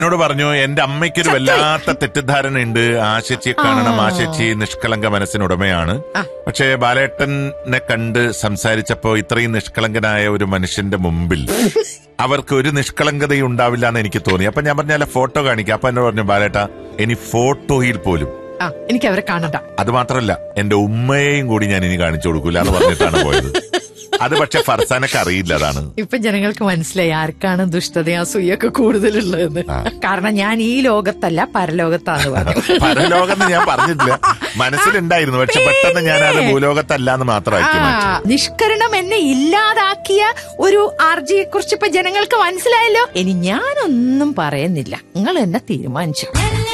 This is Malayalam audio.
എന്നോട് പറഞ്ഞു എന്റെ അമ്മയ്ക്കൊരു വല്ലാത്ത തെറ്റിദ്ധാരണ ഉണ്ട് ആശച്ചിയെ കാണണം ആശച്ചി നിഷ്കളങ്ക മനസ്സിനുടമയാണ് പക്ഷേ ബാലേട്ടനെ കണ്ട് സംസാരിച്ചപ്പോ ഇത്രയും നിഷ്കളങ്കനായ ഒരു മനുഷ്യന്റെ മുമ്പിൽ അവർക്ക് ഒരു നിഷ്കളങ്കതയും ഉണ്ടാവില്ല എന്ന് എനിക്ക് തോന്നി അപ്പൊ ഞാൻ പറഞ്ഞ ഫോട്ടോ കാണിക്കാം അപ്പൊ എന്നോട് പറഞ്ഞു ബാലേട്ട ഇനി ഫോട്ടോയിൽ പോലും ആ എനിക്ക് അവരെ കാണണ്ട അത് മാത്രല്ല എന്റെ ഉമ്മയെയും കൂടി ഞാൻ ഇനി കാണിച്ചു കൊടുക്കൂല എന്ന് പറഞ്ഞിട്ടാണ് പോയത് അത് പക്ഷെ ഫർസാനൊക്കെ അറിയില്ല അതാണ് ഇപ്പൊ ജനങ്ങൾക്ക് മനസ്സിലായി ആർക്കാണ് ദുഷ്ടതയും അസൂയൊക്കെ കൂടുതലുള്ളതെന്ന് കാരണം ഞാൻ ഈ ലോകത്തല്ല പരലോകത്താന്ന് പറഞ്ഞു പരലോകം എന്ന് ഞാൻ പറഞ്ഞിട്ടില്ല മനസ്സിലുണ്ടായിരുന്നു പക്ഷെ പെട്ടെന്ന് ഞാൻ അത് ഭൂലോകത്തല്ല എന്ന് മാത്രമാക്കി ആ, മാറ്റി നിഷ്കരണം എന്നെ ഇല്ലാതാക്കിയ ഒരു ആർജിയെ കുറിച്ച് ഇപ്പൊ ജനങ്ങൾക്ക് മനസ്സിലായല്ലോ ഇനി ഞാനൊന്നും പറയുന്നില്ല നിങ്ങൾ എന്നെ തീരുമാനിച്ചു